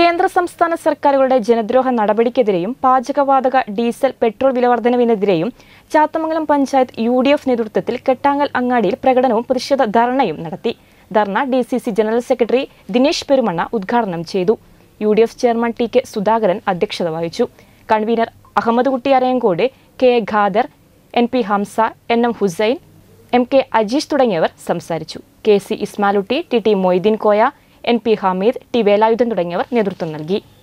കേന്ദ്ര സംസ്ഥാന സർക്കാരുകളുടെ ജനദ്രോഹ നടപടിക്കെതിരെയും പാചകവാതക ഡീസൽ പെട്രോൾ വിലവർദ്ധനവിനെതിരെയും Chathamangalam panchayat U D F നേതൃത്വത്തിൽ കെട്ടാങ്ങൽ അങ്ങാടിയിൽ പ്രകടനവും പ്രതിഷേധ ധർണയും നടത്തി ധർണ D C C general secretary Dinesh Perumanna ഉദ്ഘാടനം ചെയ്തു U D F chairman T K Sudhakaran അധ്യക്ഷത വഹിച്ചു convener Ahammed Kutty Arayankode K A Khader N P Hamza N M Hussain M K Ajeesh തുടങ്ങിയവർ സംസാരിച്ചു K C Ismailkutty T T Moideen Koya N P Hameed T Velayudhan തുടങ്ങിയവർ നേതൃത്വം നൽകി